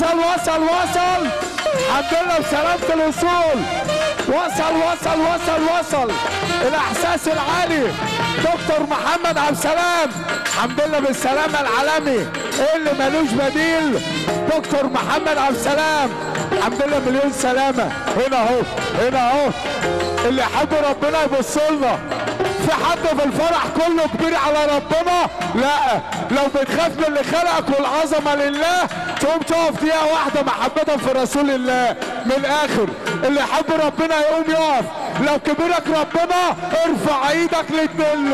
وصل وصل وصل الحمد لله بسلامة الوصول وصل وصل وصل وصل الاحساس العالي دكتور محمد عبد السلام الحمد لله بالسلامة العالمي اللي ملوش بديل دكتور محمد عبد السلام الحمد لله مليون سلامة هنا اهو هنا اهو اللي يحب ربنا يبص لنا في حد في الفرح كله كبير على ربنا لا لو بتخاف من اللي خلقك والعظمه لله تقوم تقف دقيقه واحده محبه في رسول الله من الاخر اللي يحب ربنا يقوم يقف لو كبيرك ربنا ارفع ايدك الاتنين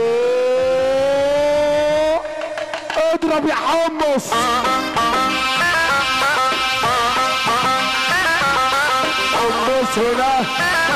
لفوق اضرب يا حمص حمص هنا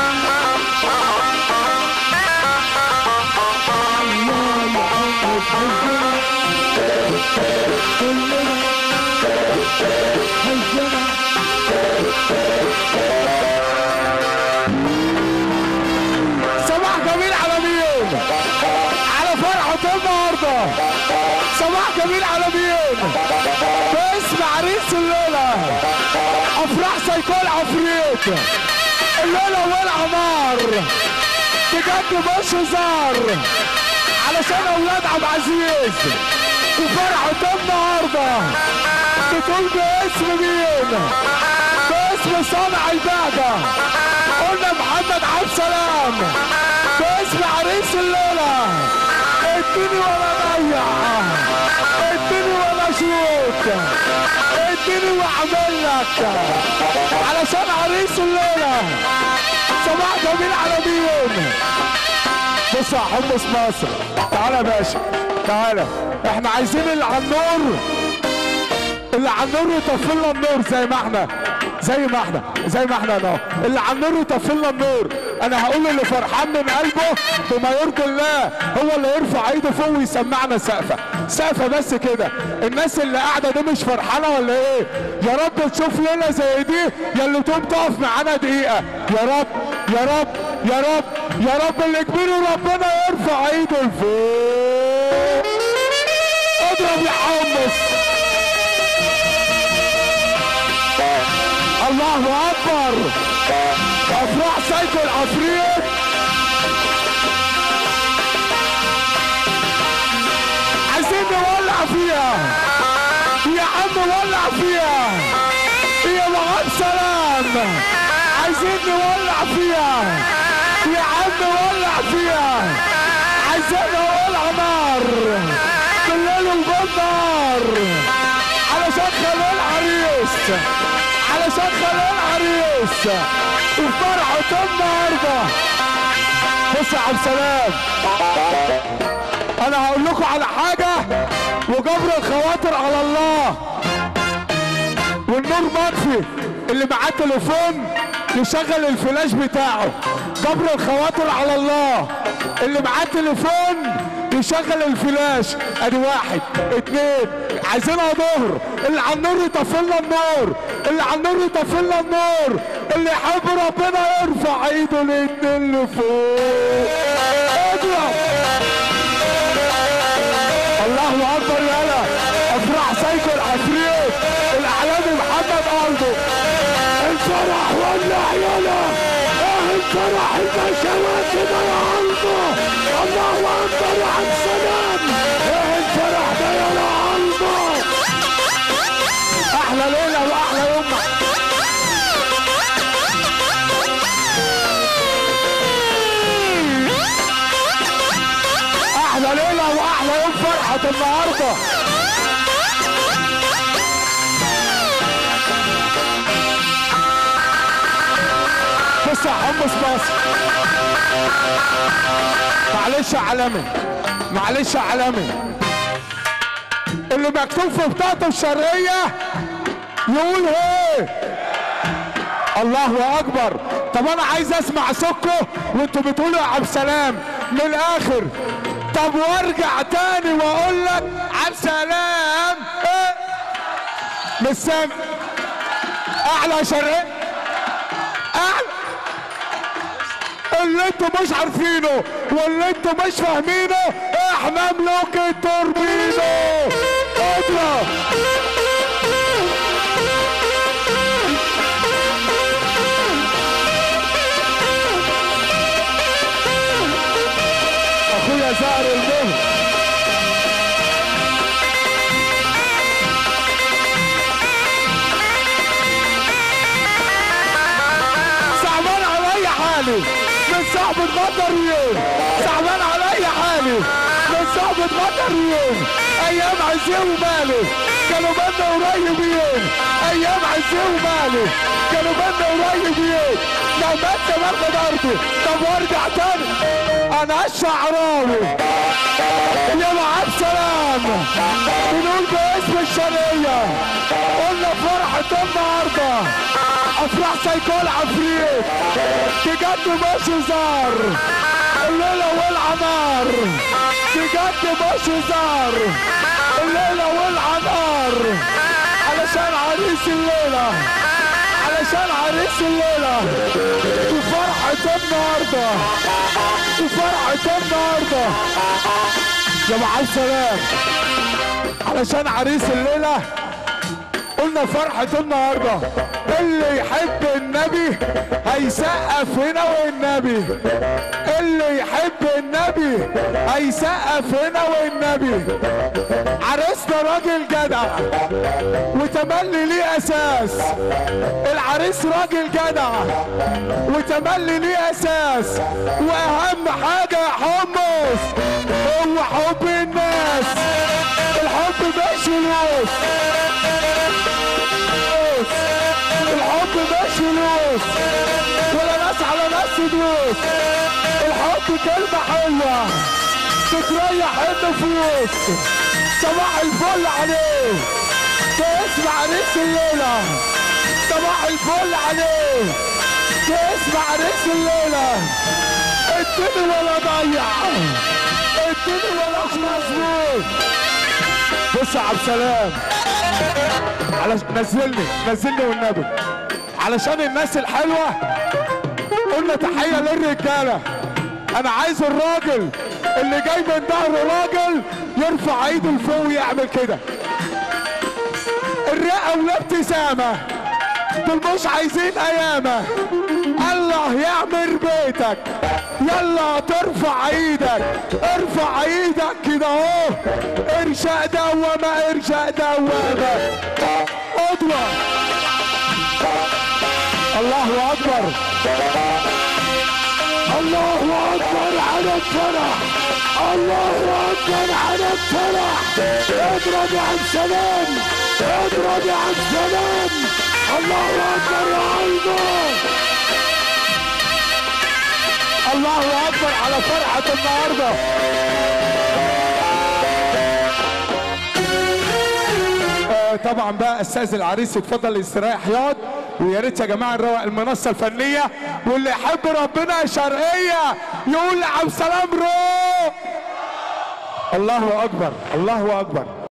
صباح جميل على مين على فرحة النهاردة صباح جميل على مين باسم عريس الليلة افراح سيكون عفريت الليلة ولع نار بجد مش هزار علشان اولاد عبد العزيز وفرحة النهاردة بتقول باسم مين باسم صانع البعدة قلنا محمد عبد السلام باسم عريس الليلة اديني ولا ضيع اديني ولا شوك اديني واعمل لك علشان عريس الليلة صباح جميل على مين بص يا حمص مصر تعالى يا باشا تعالى احنا عايزين اللي على النور اللي على النور يطفي لنا النور زي ما احنا زي ما احنا زي ما احنا اهو اللي على النور يطفي لنا النور انا هقول اللي فرحان من قلبه بما يرضي الله هو اللي يرفع ايده فوق ويسمعنا سقفه سقفه بس كده الناس اللي قاعده دي مش فرحانه ولا ايه يا رب تشوف ليله زي دي يا اللي تقوم تقف معانا دقيقه يا رب يا رب يا رب يا رب اللي كبير ربنا يرفع ايده لفوق اضرب يا حمص الله اكبر افراح سايكو العفريت عايزين نولع فيها يا عم ولع فيها يا مغاب سلام عايزين نولع فيها يا عم ولع فيها عايزين نولع نار بالليل وبالنهار علشان خلال عريس علشان خلال عريس وفرحة النهارده بص يا عبد السلام انا هقول لكم على حاجه وجبر الخواطر على الله والنور مطفي اللي معاه تليفون يشغل الفلاش بتاعه جبر الخواطر على الله اللي معاه تليفون يشغل الفلاش ادي واحد اتنين عايزينها ظهر اللي على النور يطفي لنا النور اللي على النور يطفي لنا النور اللي يحب ربنا يرفع ايده الاتنين لفوق اضرب الله اكبر يلا افراح سايكو العفريت الاعلامي محمد قلبه الفرح ولع يلا اه الفرح البشوات كده يا قلبه الله اكبر يا عبد السلام اه الفرح ده يلا قلبه احلى ليله واحلى يوم احلى ليله واحلى يوم فرحه النهارده بص يا حمص مصر معلش يا عالمي معلش يا عالمي اللي مكتوب في بطاقته الشرقيه يقول ايه الله اكبر طب انا عايز اسمع صوتكم وانتوا بتقولوا يا عبد السلام من الاخر طب وارجع تاني واقول لك عبد السلام ايه مش سامع اعلى شرقيه اعلى اللي انتوا مش عارفينه واللي انتوا مش فاهمينه احنا ملوك التوربينو اضرب حالي من صحبة غدريين صعبان عليا حالي من صحبة غدريين ايام عزي ومالي كانوا منا قريبين ايام عزي ومالي كانوا منا قريبين لو مات باخد ارضي طب وارجع تاني انا الشعراوي يا مع السلام بنقول باسم الشرقية قلنا فرحة النهاردة افراح سيكون عفريت بجد مش هزار الليلة والعنار بجد مش هزار الليلة والعنار علشان عريس الليلة علشان عريس الليلة وفرحة النهاردة وفرحة النهاردة يا مع السلام علشان عريس الليلة قلنا فرحة النهاردة اللي يحب النبي هيسقف هنا والنبي اللي يحب النبي هيسقف هنا والنبي عريسنا راجل جدع وتملي ليه اساس العريس راجل جدع وتملي ليه اساس واهم حاجة يا حمص هو حب الناس الحب مش فلوس فلوس الحب مش فلوس ولا ناس على ناس فلوس الحب كلمة حلوة بتريح النفوس صباح الفل عليه تسمع عريس الليلة صباح الفل عليه تسمع عريس الليلة اديني ولا ضيع اديني ولا مظبوط بص يا عبد السلام على نزلني نزلني والنبي علشان الناس الحلوه قلنا تحيه للرجاله انا عايز الراجل اللي جاي من ظهر راجل يرفع ايده لفوق ويعمل كده الرئه والابتسامه دول مش عايزين ايامه الله يعمر بيتك يلا ترفع ايدك ارفع ايدك كده اهو ارشق دوامة ارشق دوامة قدوة الله اكبر الله اكبر على الفرح الله اكبر على الفرح اضرب يا عم سلام اضرب يا عم سلام الله اكبر يا عينه الله اكبر على فرحة النهاردة آه طبعا بقى استاذ العريس يتفضل يستريح يقعد ويا ريت يا جماعه نروق المنصه الفنيه واللي يحب ربنا شرقيه يقول لعبد سلام رو الله اكبر الله اكبر